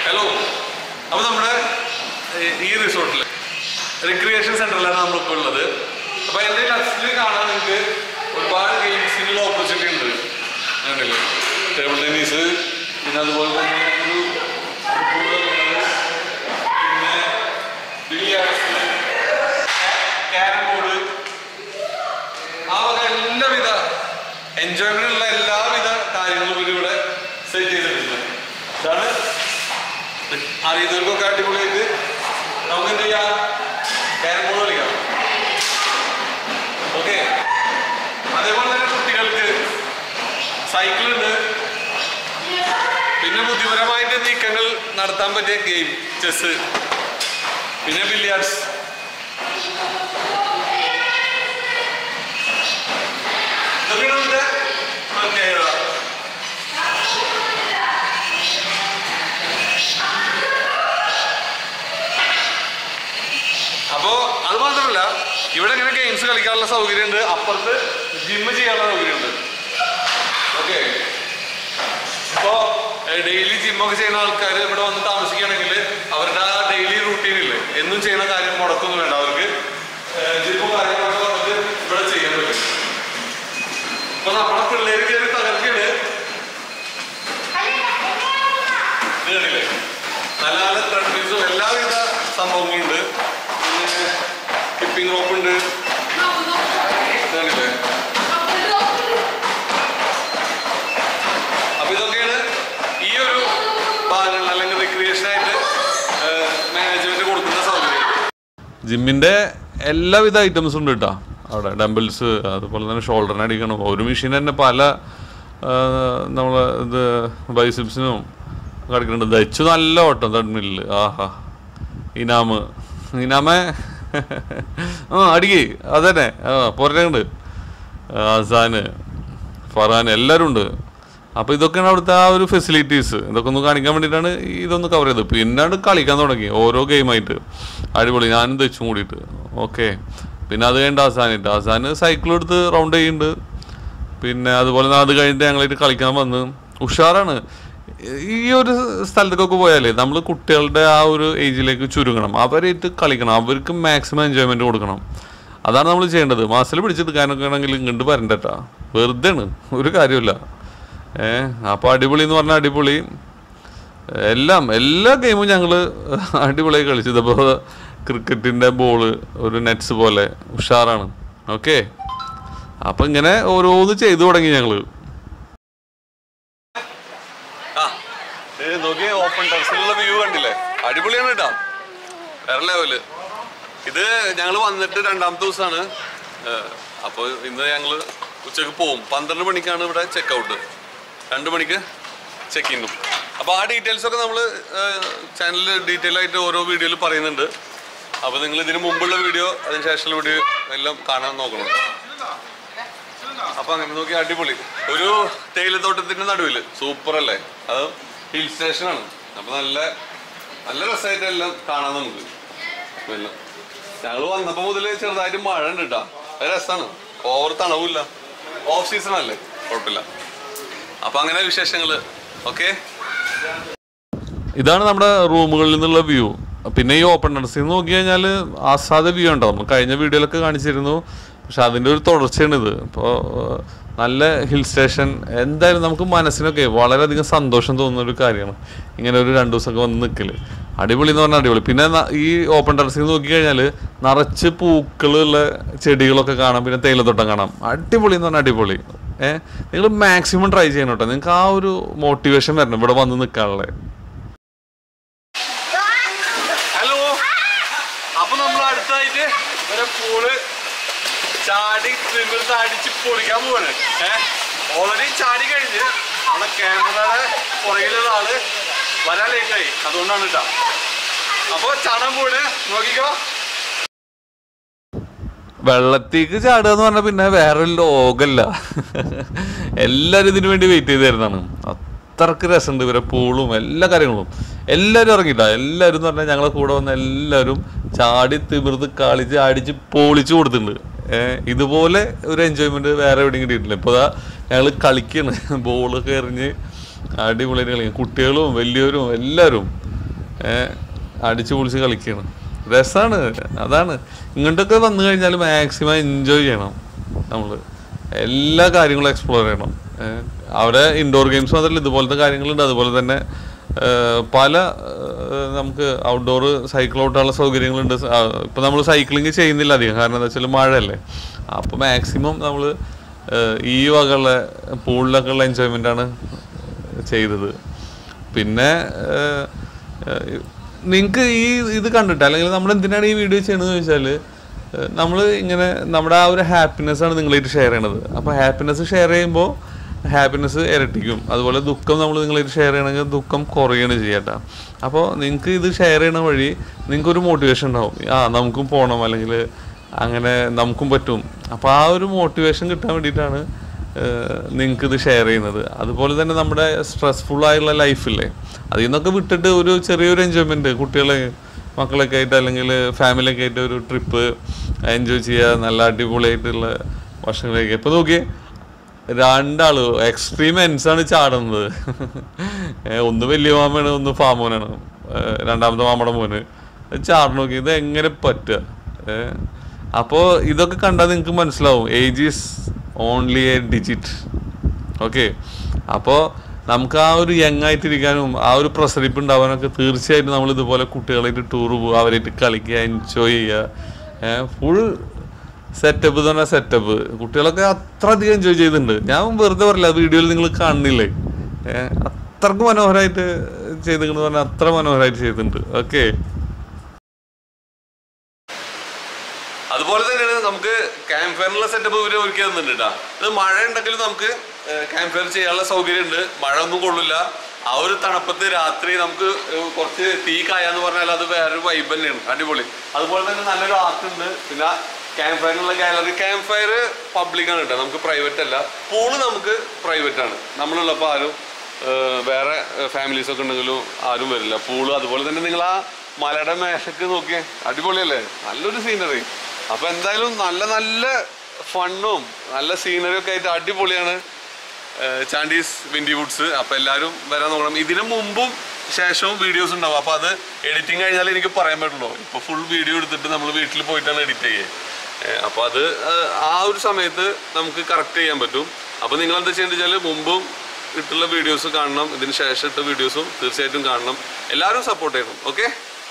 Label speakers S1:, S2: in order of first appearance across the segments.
S1: hello അപ്പോൾ നമ്മുടെ ഈ- ഈ റിസോർട്ടിൽ റിക്രിയേഷൻ സെന്ററിലാണ് നമ്മളിപ്പോൾ ഉള്ളത് അപ്പോൾ എൻ്റെ ടച്ചിൽ കാണാൻ നിങ്ങൾക്ക് ഒരുപാട് ഗെയിംസിനുള്ള ഓപ്പർച്യൂണിറ്റി ഉണ്ട് കണ്ടില്ലേ ടേബിൾ ടെന്നീസ് പിന്നെ അതുപോലെ തന്നെ ഒരു പിന്നെ ബില്ലിയാർഡ്സ് ക്യാരം ബോർഡ് ആ വക എല്ലാവിധ എൻജോയ്മെന്റ് ഉള്ള എല്ലാവിധ കാര്യങ്ങളും ഇവര് ഇവിടെ സെറ്റ് ചെയ്തിട്ടുണ്ട് ഇതാണ് അറിയുന്നവർക്കൊക്കെ അടിപൊളിയായിട്ട് നമുക്ക് എന്ത് ചെയ്യാം ക്യാരം ബോർഡ് കളിക്കാം ഓക്കെ അതേപോലെ തന്നെ കുട്ടികൾക്ക് സൈക്കിൾ ഉണ്ട് പിന്നെ ബുദ്ധിപരമായിട്ട് നീക്കങ്ങൾ നടത്താൻ പറ്റിയ ഗെയിം ചെസ് പിന്നെ ബില്ലിയാർഡ്സ് ഇതൊക്കെയാണ് ഇതിന്റെ പ്രത്യേകത അപ്പോ അത് മാത്രമല്ല ഇവിടെ ഇങ്ങനെ ഗെയിംസ് കളിക്കാനുള്ള സൗകര്യമുണ്ട് അപ്പുറത്ത് ജിമ്മ് ചെയ്യാനുള്ള സൗകര്യമുണ്ട് ഓക്കെ ഇപ്പോ ഡെയിലി ജിമ്മൊക്കെ ചെയ്യുന്ന ആൾക്കാർ ഇവിടെ വന്ന് താമസിക്കുകയാണെങ്കിൽ അവരുടെ ആ ഡെയിലി റൂട്ടീനില്ലേ എന്നും ചെയ്യുന്ന കാര്യം മുടക്കൊന്നും വേണ്ട അവർക്ക് ജിമ്മോ കാര്യങ്ങളൊക്കെ വന്നിട്ട് ഇവിടെ ചെയ്യാൻ പറ്റും ഇപ്പൊ നമ്മളെ പിള്ളേര് കയറി തകർക്കാണ് ഇത് കണ്ടില്ലേ നല്ല നല്ല ട്രെഡ്മിൽസും എല്ലാവിധ സംഭവങ്ങളുണ്ട് പിന്നെ ഹിപ്പിംഗ് റോപ്പ് ഉണ്ട് ഇത് കണ്ടില്ലേ അപ്പൊ ഇതൊക്കെയാണ് ഈ ഒരു ഭാഗങ്ങൾ അല്ലെങ്കിൽ റിക്രിയേഷൻ ആയിട്ട് മാനേജ്മെന്റ് കൊടുക്കുന്ന സൗകര്യം ജിമ്മിന്റെ എല്ലാവിധ ഐറ്റംസും ഉണ്ട് കേട്ടോ അവിടെ ഡംബിൾസ് അതുപോലെ തന്നെ ഷോൾഡറിന് അടിക്കണം ഒരു മെഷീൻ തന്നെ പല നമ്മൾ ഇത് ബൈസിപ്സിനും കളിക്കുന്നുണ്ട് ദച്ചു നല്ല ഓട്ടം തഡ്മില്ലിൽ ആഹാ ഇനാമ് ഇനാമേ ആ അടിക്ക് അതന്നെ ആ പുറത്തുണ്ട് അസാന് ഫറാൻ എല്ലാവരും ഉണ്ട് അപ്പോൾ ഇതൊക്കെയാണ് അവിടുത്തെ ആ ഒരു ഫെസിലിറ്റീസ് ഇതൊക്കെ ഒന്ന് കാണിക്കാൻ വേണ്ടിയിട്ടാണ് ഇതൊന്ന് കവർ ചെയ്തത് പിന്നാണ്ട് കളിക്കാൻ തുടങ്ങി ഓരോ ഗെയിമായിട്ട് അടിപൊളി ഞാനും തെച്ചും കൂടിയിട്ട് ഓക്കെ പിന്നെ അത് കഴിഞ്ഞിട്ട് ആസാനിട്ട് ആസാന് സൈക്കിൾ എടുത്ത് റൗണ്ട് ചെയ്യുന്നുണ്ട് പിന്നെ അതുപോലെ തന്നെ അത് കഴിഞ്ഞിട്ട് ഞങ്ങളായിട്ട് കളിക്കാൻ വന്ന് ഉഷാറാണ് ഈ ഒരു സ്ഥലത്തേക്കൊക്കെ പോയാലേ നമ്മൾ കുട്ടികളുടെ ആ ഒരു ഏജിലേക്ക് ചുരുങ്ങണം അവരായിട്ട് കളിക്കണം അവർക്ക് മാക്സിമം എൻജോയ്മെന്റ് കൊടുക്കണം അതാണ് നമ്മൾ ചെയ്യേണ്ടത് മാസിൽ പിടിച്ചെടുക്കാനൊക്കെ ആണെങ്കിൽ ഇങ്ങോട്ട് വരണ്ടട്ടാ വെറുതെ ആണ് ഒരു കാര്യമില്ല ഏ അപ്പോൾ അടിപൊളി എന്ന് പറഞ്ഞാൽ അടിപൊളി എല്ലാം എല്ലാ ഗെയിമും ഞങ്ങൾ അടിപൊളിയായി കളിച്ചത് അപ്പോൾ ക്രിക്കറ്റിൻ്റെ ബോള് ഒരു നെറ്റ്സ് പോലെ ഉഷാറാണ് ഓക്കെ അപ്പം ഇങ്ങനെ ഓരോന്ന് ചെയ്തു തുടങ്ങി ഞങ്ങൾ നോക്കിയേ ഓപ്പൺ ടെറസിലുള്ള വ്യൂ കണ്ടില്ലേ അടിപൊളിയാണ് കേട്ടോ വേറെ ലെവല് ഇത് ഞങ്ങൾ വന്നിട്ട് രണ്ടാമത്തെ ദിവസമാണ് അപ്പോൾ ഇന്ന് ഞങ്ങൾ ഉച്ചക്ക് പോവും പന്ത്രണ്ട് മണിക്കാണ് ഇവിടെ ചെക്ക് ഔട്ട് രണ്ട് മണിക്ക് ചെക്ക് ഇന്നും അപ്പോൾ ആ ഡീറ്റെയിൽസ് ഒക്കെ നമ്മൾ ചാനലിൽ ഡീറ്റെയിൽ ആയിട്ട് ഓരോ വീഡിയോയിൽ പറയുന്നുണ്ട് അപ്പോൾ നിങ്ങൾ ഇതിന് മുമ്പുള്ള വീഡിയോ അതിന് ശേഷമുള്ള വീഡിയോ എല്ലാം കാണാൻ നോക്കണം അപ്പൊ അങ്ങനെ നോക്കി അടിപൊളി ഒരു തേയിലത്തോട്ടത്തിന്റെ നടുവില് സൂപ്പർ അല്ലേ അത് ഹിൽ സ്റ്റേഷൻ ആണ് അപ്പൊ നല്ല നല്ല രസമായിട്ട് എല്ലാം കാണാൻ നമുക്ക് എല്ലാം ഞങ്ങൾ വന്നപ്പോ മുതല് ചെറുതായിട്ട് മഴ ഉണ്ട് കേട്ടാ അത് രസമാണ് ഓവർ തണവില്ല ഓഫ് സീസൺ അല്ലേ കുഴപ്പമില്ല അപ്പൊ അങ്ങനെ വിശേഷങ്ങള് ഓക്കെ ഇതാണ് നമ്മുടെ റൂമുകളിൽ നിന്നുള്ള വ്യൂ പിന്നെ ഈ ഓപ്പൺ ടെറസിൽ നിന്ന് നോക്കി കഴിഞ്ഞാൽ ആസാദ വ്യൂ ഉണ്ടോ നമ്മൾ കഴിഞ്ഞ വീഡിയോയിലൊക്കെ കാണിച്ചിരുന്നു പക്ഷെ അതിൻ്റെ ഒരു തുടർച്ചയാണ് ഇത് ഇപ്പോൾ നല്ല ഹിൽ സ്റ്റേഷൻ എന്തായാലും നമുക്ക് മനസ്സിനൊക്കെ വളരെയധികം സന്തോഷം തോന്നുന്ന ഒരു കാര്യമാണ് ഇങ്ങനെ ഒരു രണ്ട് ദിവസമൊക്കെ വന്ന് നിൽക്കൽ അടിപൊളി എന്ന് പറഞ്ഞാൽ അടിപൊളി പിന്നെ ന- ഈ ഓപ്പൺ ടെറസിൽ നോക്കി കഴിഞ്ഞാൽ നിറച്ച് പൂക്കളുള്ള ചെടികളൊക്കെ കാണാം പിന്നെ തേയിലത്തോട്ടം കാണാം അടിപൊളി എന്ന് പറഞ്ഞാൽ അടിപൊളി ഏഹ് നിങ്ങൾ മാക്സിമം ട്രൈ ചെയ്യണം കേട്ടോ നിങ്ങൾക്ക് ആ ഒരു മോട്ടിവേഷൻ വരണം ഇവിടെ വന്ന് നിൽക്കാനുള്ളത് ഹലോ അപ്പൊ നമ്മൾ അടുത്തായിട്ട് ഒരു പൂള് ചാടി തിമിർത്ത് അടിച്ച് പൊളിക്കാൻ പോവാണ് ഏഹ് ഓൾറെഡി ചാടി കഴിഞ്ഞ് നമ്മുടെ ക്യാമറയുടെ പുറകിലുള്ള ആള് വരാൻ ലേറ്റായി അതുകൊണ്ടാണ് കേട്ടോ അപ്പൊ ചാടാൻ പോണ് നോക്കിക്കോ വെള്ളത്തേക്ക് ചാടുക എന്ന് പറഞ്ഞാൽ പിന്നെ വേറെ ലോകല്ല എല്ലാവരും ഇതിനു വേണ്ടി വെയിറ്റ് ചെയ്ത് തരുന്നതാണ് അത്രക്ക് രസമുണ്ട് ഇവരെ പൂളും എല്ലാ കാര്യങ്ങളും എല്ലാവരും ഇറങ്ങിയിട്ടാ എല്ലാവരും എന്ന് പറഞ്ഞാൽ ഞങ്ങളെ കൂടെ വന്ന എല്ലാവരും ചാടി തിമിർത്ത് കളിച്ച് അടിച്ച് പൊളിച്ചു കൊടുത്തിട്ടുണ്ട് ഏഹ് ഇതുപോലെ ഒരു എൻജോയ്മെന്റ് വേറെ എവിടെയും കിട്ടിയിട്ടില്ല ഇപ്പോൾ ഞങ്ങൾ കളിക്കാണ് ബോളൊക്കെ എറിഞ്ഞ് അടിപൊളിയായിട്ട് കളിക്കും കുട്ടികളും വലിയവരും എല്ലാവരും ഏഹ് അടിച്ചു പൊളിച്ച് കളിക്കണം രസമാണ് അതാണ് ഇങ്ങോട്ടൊക്കെ വന്നു കഴിഞ്ഞാൽ മാക്സിമം എൻജോയ് ചെയ്യണം നമ്മൾ എല്ലാ കാര്യങ്ങളും എക്സ്പ്ലോർ ചെയ്യണം ഏഹ് അവിടെ ഇൻഡോർ ഗെയിംസ് മാത്രമല്ല ഇതുപോലത്തെ കാര്യങ്ങളുണ്ട് അതുപോലെ തന്നെ ഏഹ് പല ഏഹ് നമുക്ക് ഔട്ട്ഡോർ സൈക്കിൾ ഔട്ടാനുള്ള സൗകര്യങ്ങളുണ്ട് ഇപ്പം നമ്മൾ സൈക്ലിംഗ് ചെയ്യുന്നില്ല അധികം കാരണം എന്താ വെച്ചാൽ മഴയല്ലേ അപ്പോൾ മാക്സിമം നമ്മൾ ഈ വകയുള്ള പൂളിലൊക്കെ ഉള്ള എൻജോയ്മെൻ്റ് ആണ് ചെയ്തത് പിന്നെ നിങ്ങൾക്ക് ഈ ഇത് കണ്ടിട്ട് അല്ലെങ്കിൽ നമ്മൾ എന്തിനാണ് ഈ വീഡിയോ ചെയ്യണമെന്ന് ചോദിച്ചാൽ നമ്മൾ ഇങ്ങനെ നമ്മുടെ ആ ഒരു ഹാപ്പിനെസ് ആണ് നിങ്ങളായിട്ട് ഷെയർ ചെയ്യണത് അപ്പോൾ ഹാപ്പിനെസ് ഷെയർ ചെയ്യുമ്പോൾ ഹാപ്പിനെസ് ഇരട്ടിക്കും അതുപോലെ ദുഃഖം നമ്മൾ നിങ്ങളായിട്ട് ഷെയർ ചെയ്യണമെങ്കിൽ ദുഃഖം കുറയാണ് ചെയ്യട്ടാ അപ്പോൾ നിങ്ങൾക്ക് ഇത് ഷെയർ ചെയ്യണ വഴി നിങ്ങൾക്ക് ഒരു മോട്ടിവേഷൻ ഉണ്ടാവും ആ നമുക്കും പോകണം അല്ലെങ്കിൽ അങ്ങനെ നമുക്കും പറ്റും അപ്പോൾ ആ ഒരു മോട്ടിവേഷൻ കിട്ടാൻ വേണ്ടിയിട്ടാണ് നിങ്ങൾക്ക് ഇത് ഷെയർ ചെയ്യുന്നത് അതുപോലെ തന്നെ നമ്മുടെ സ്ട്രെസ്ഫുൾ ആയിട്ടുള്ള ലൈഫില്ലേ അതിൽ നിന്നൊക്കെ വിട്ടിട്ട് ഒരു ചെറിയൊരു എൻജോയ്മെൻറ്റ് കുട്ടികളെ മക്കളൊക്കെ ആയിട്ട് അല്ലെങ്കിൽ ഫാമിലിയൊക്കെ ആയിട്ട് ഒരു ട്രിപ്പ് എൻജോയ് ചെയ്യുക നല്ല അടിപൊളിയായിട്ടുള്ള ഭക്ഷണങ്ങളൊക്കെ ഇപ്പോൾ നോക്കിയേ രണ്ടാള് എക്സ്ട്രീം എൻസ് ആണ് ചാടുന്നത് ഏ, ഒന്ന് വലിയ മാമയാണ് ഒന്ന് ഫാമോനാണ് രണ്ടാമത്തെ മാമയുടെ മോന് ചാട നോക്കി ഇത് എങ്ങനെ പറ്റുക ഏ, അപ്പോ ഇതൊക്കെ കണ്ടാൽ നിങ്ങൾക്ക് മനസ്സിലാവും age is only a digit okay അപ്പോൾ നമുക്ക് ആ ഒരു യങ് ആയിട്ടിരിക്കാനും ആ ഒരു പ്രസരിപ്പ് ഉണ്ടാവാനൊക്കെ തീർച്ചയായിട്ടും നമ്മൾ ഇതുപോലെ കുട്ടികളായിട്ട് ടൂർ പോകുക അവരായിട്ട് കളിക്കുക എൻജോയ് ചെയ്യുക ഫുൾ സെറ്റപ്പ് തന്നെ സെറ്റപ്പ് കുട്ടികളൊക്കെ അത്ര അധികം എൻജോയ് ചെയ്തിട്ടുണ്ട് ഞാൻ വെറുതെ പറയില്ല വീഡിയോയിൽ നിങ്ങൾ കാണുന്നില്ലേ ഏഹ് അത്രക്ക് മനോഹരമായിട്ട് ചെയ്തിട്ടുണ്ട് പറഞ്ഞാൽ അത്ര മനോഹരമായിട്ട് ചെയ്തിട്ടുണ്ട് ഓക്കെ അതുപോലെ തന്നെയാണ് നമുക്ക് ക്യാമ്പ് ഫയറിനുള്ള സെറ്റപ്പ് ഇവര് ഒരുക്കി തന്നിട്ടുണ്ട് കേട്ടോ ഇത് മഴ ഉണ്ടെങ്കിലും നമുക്ക് ക്യാമ്പ് ഫയർ ചെയ്യാനുള്ള സൗകര്യം ഉണ്ട് മഴ ഒന്നും കൊള്ളില്ല ആ ഒരു തണുപ്പത്ത് രാത്രി നമുക്ക് ഏഹ് കുറച്ച് തീ കായാന്ന് പറഞ്ഞാൽ അത് വേറൊരു വൈബ് തന്നെയാണ് അടിപൊളി അതുപോലെ തന്നെ നല്ലൊരു ആർട്ട് ഉണ്ട് പിന്നെ ക്യാമ്പ് ഫയറിനുള്ള ഗാലറി ക്യാമ്പ് ഫയർ പബ്ലിക് ആണ് കേട്ടോ നമുക്ക് പ്രൈവറ്റ് അല്ല പൂള് നമുക്ക് പ്രൈവറ്റ് ആണ് നമ്മളുള്ളപ്പോൾ ആരും ഏഹ് വേറെ ഫാമിലീസ് ഒക്കെ ഉണ്ടെങ്കിലും ആരും വരില്ല പൂള് അതുപോലെ തന്നെ നിങ്ങൾ ആ മലയുടെ മേശക്ക് നോക്കിയേ അടിപൊളിയല്ലേ നല്ലൊരു സീനറി അപ്പൊ എന്തായാലും നല്ല നല്ല ഫണ്ണും നല്ല സീനറി ഒക്കെ ആയിട്ട് അടിപൊളിയാണ് ഏഹ് ചാണ്ടീസ് വിൻഡി വുഡ്സ് അപ്പൊ എല്ലാവരും വരാൻ നോക്കണം ഇതിനു മുമ്പും ശേഷവും വീഡിയോസ് ഉണ്ടാവും അപ്പൊ അത് എഡിറ്റിംഗ് കഴിഞ്ഞാൽ എനിക്ക് പറയാൻ പറ്റുള്ളൂ ഇപ്പൊ ഫുൾ വീഡിയോ എടുത്തിട്ട് നമ്മൾ വീട്ടിൽ പോയിട്ടാണ് എഡിറ്റ് ചെയ്യുക ഏഹ് അപ്പൊ അത് ഏഹ് ആ ഒരു സമയത്ത് നമുക്ക് കറക്റ്റ് ചെയ്യാൻ പറ്റും അപ്പൊ നിങ്ങൾ എന്താ ചെയ്യേണ്ടത് വെച്ചാൽ മുമ്പും ഇട്ടുള്ള വീഡിയോസ് കാണണം ഇതിന് ശേഷം ഇട്ട വീഡിയോസും തീർച്ചയായിട്ടും കാണണം എല്ലാവരും സപ്പോർട്ട് ചെയ്യണം ഓക്കെ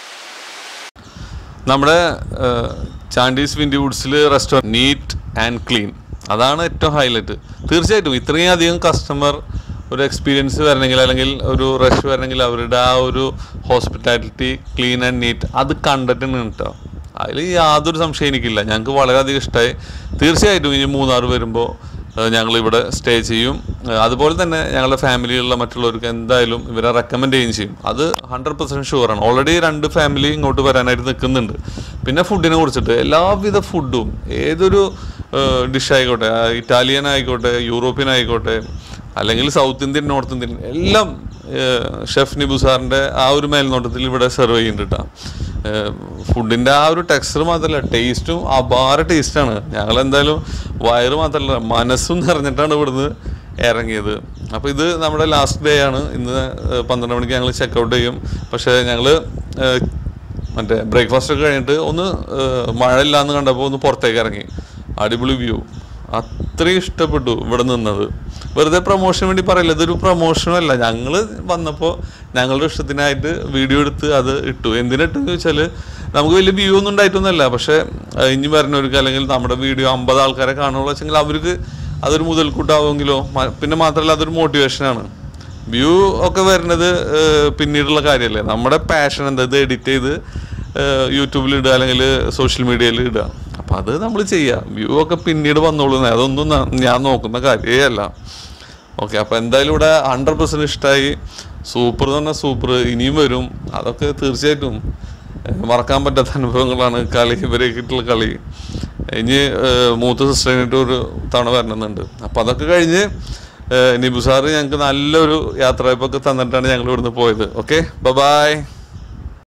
S1: നമ്മുടെ ചാണ്ടീസ് വിൻഡി വുഡ്സിൽ റെസ്റ്റോറൻറ്റ് നീറ്റ് ആൻഡ് ക്ലീൻ അതാണ് ഏറ്റവും ഹൈലൈറ്റ് തീർച്ചയായിട്ടും ഇത്രയും അധികം കസ്റ്റമർ ഒരു എക്സ്പീരിയൻസ് വരണമെങ്കിൽ അല്ലെങ്കിൽ ഒരു റഷ് വരണമെങ്കിൽ അവരുടെ ആ ഒരു ഹോസ്പിറ്റാലിറ്റി ക്ലീൻ ആൻഡ് നീറ്റ് അത് കണ്ടിട്ടാണ് കേട്ടോ അതിൽ യാതൊരു സംശയം എനിക്കില്ല ഞങ്ങൾക്ക് വളരെയധികം ഇഷ്ടമായി തീർച്ചയായിട്ടും ഇനി മൂന്നാർ വരുമ്പോൾ ഞങ്ങൾ ഇവിടെ സ്റ്റേ ചെയ്യും ഏഹ് അതുപോലെ തന്നെ ഞങ്ങളുടെ ഫാമിലിയിലുള്ള മറ്റുള്ളവർക്ക് എന്തായാലും ഇവരെ റെക്കമെൻഡ് ചെയ്യുകയും ചെയ്യും അത് ഹൺഡ്രഡ് പെർസെൻറ്റ് ഷുവറാണ് ഓൾറെഡി രണ്ട് ഫാമിലി ഇങ്ങോട്ട് വരാനായിട്ട് നിൽക്കുന്നുണ്ട് പിന്നെ ഫുഡിനെ കുറിച്ചിട്ട് എല്ലാവിധ ഫുഡും ഏതൊരു ഡിഷ് ആയിക്കോട്ടെ ആ ഇറ്റാലിയൻ ആയിക്കോട്ടെ യൂറോപ്യൻ ആയിക്കോട്ടെ അല്ലെങ്കിൽ സൗത്ത് ഇന്ത്യൻ നോർത്ത് ഇന്ത്യൻ എല്ലാം ഷെഫ് നിബു സാറിൻ്റെ ആ ഒരു മേൽനോട്ടത്തിൽ ഇവിടെ സെർവ് ചെയ്യുന്നുണ്ട് കേട്ടോ ഫുഡിൻ്റെ ആ ഒരു ടെക്സ്ചർ മാത്രമല്ല ടേസ്റ്റും അപാര ടേസ്റ്റാണ് ഞങ്ങൾ എന്തായാലും വയറ് മാത്രമല്ല മനസ്സും നിറഞ്ഞിട്ടാണ് ഇവിടുന്ന് ഇറങ്ങിയത് അപ്പോൾ ഇത് നമ്മുടെ ലാസ്റ്റ് ഡേ ആണ് ഇന്ന് ഏഹ്, പന്ത്രണ്ട് മണിക്ക് ഞങ്ങൾ ചെക്കൗട്ട് ചെയ്യും പക്ഷേ ഞങ്ങൾ മറ്റേ ബ്രേക്ക്ഫാസ്റ്റ് ഒക്കെ കഴിഞ്ഞിട്ട് ഒന്ന് ഏഹ്, മഴ ഇല്ലാന്ന് കണ്ടപ്പോൾ ഒന്ന് പുറത്തേക്ക് ഇറങ്ങി അടിപൊളി വ്യൂ അത്രയും ഇഷ്ടപ്പെട്ടു ഇവിടെ നിന്നത് വെറുതെ പ്രൊമോഷന് വേണ്ടി പറയില്ല ഇതൊരു പ്രൊമോഷനും അല്ല ഞങ്ങൾ വന്നപ്പോൾ ഞങ്ങളുടെ ഇഷ്ടത്തിനായിട്ട് വീഡിയോ എടുത്ത് അത് ഇട്ടു എന്തിനിട്ടെന്ന് ചോദിച്ചാൽ നമുക്ക് വലിയ വ്യൂ ഒന്നും ഉണ്ടായിട്ടൊന്നുമല്ല പക്ഷേ ഏഹ്, ഇനി വരുന്നവർക്ക് അല്ലെങ്കിൽ നമ്മുടെ വീഡിയോ അമ്പത് ആൾക്കാരെ കാണുള്ളൂ വെച്ചെങ്കിൽ അവർക്ക് അതൊരു മുതൽക്കൂട്ടാവുമെങ്കിലോ മ- പിന്നെ മാത്രമല്ല അതൊരു മോട്ടിവേഷനാണ് വ്യൂ ഒക്കെ വരുന്നത് ഏഹ്, പിന്നീടുള്ള കാര്യമല്ലേ നമ്മുടെ പാഷൻ എന്താ ഇത് എഡിറ്റ് ചെയ്ത് യൂട്യൂബിൽ ഇടുക അല്ലെങ്കിൽ സോഷ്യൽ മീഡിയയിൽ ഇടുക അപ്പം അത് നമ്മൾ ചെയ്യുക വ്യൂ ഒക്കെ പിന്നീട് വന്നോളൂ അതൊന്നും ന- ഞാൻ നോക്കുന്ന കാര്യമേ അല്ല ഓക്കെ അപ്പോൾ എന്തായാലും ഇവിടെ ഹൺഡ്രഡ് പെർസെൻറ്റ് ഇഷ്ടമായി സൂപ്പർ എന്ന് പറഞ്ഞാൽ സൂപ്പർ ഇനിയും വരും അതൊക്കെ തീർച്ചയായിട്ടും ഏഹ്, മറക്കാൻ പറ്റാത്ത അനുഭവങ്ങളാണ് കളി ഇവരേക്കിട്ടുള്ള കളി ഇനി ഏഹ്, മൂത്ത സിസ്റ്ററിനായിട്ട് ഒരു തവണ വരണമെന്നുണ്ട് അപ്പം അതൊക്കെ കഴിഞ്ഞ് ഏഹ്, നിബു സാറ് ഞങ്ങൾക്ക് നല്ലൊരു യാത്രയപ്പൊക്കെ തന്നിട്ടാണ് ഞങ്ങൾ ഇവിടുന്ന് പോയത് ഓക്കെ ബൈ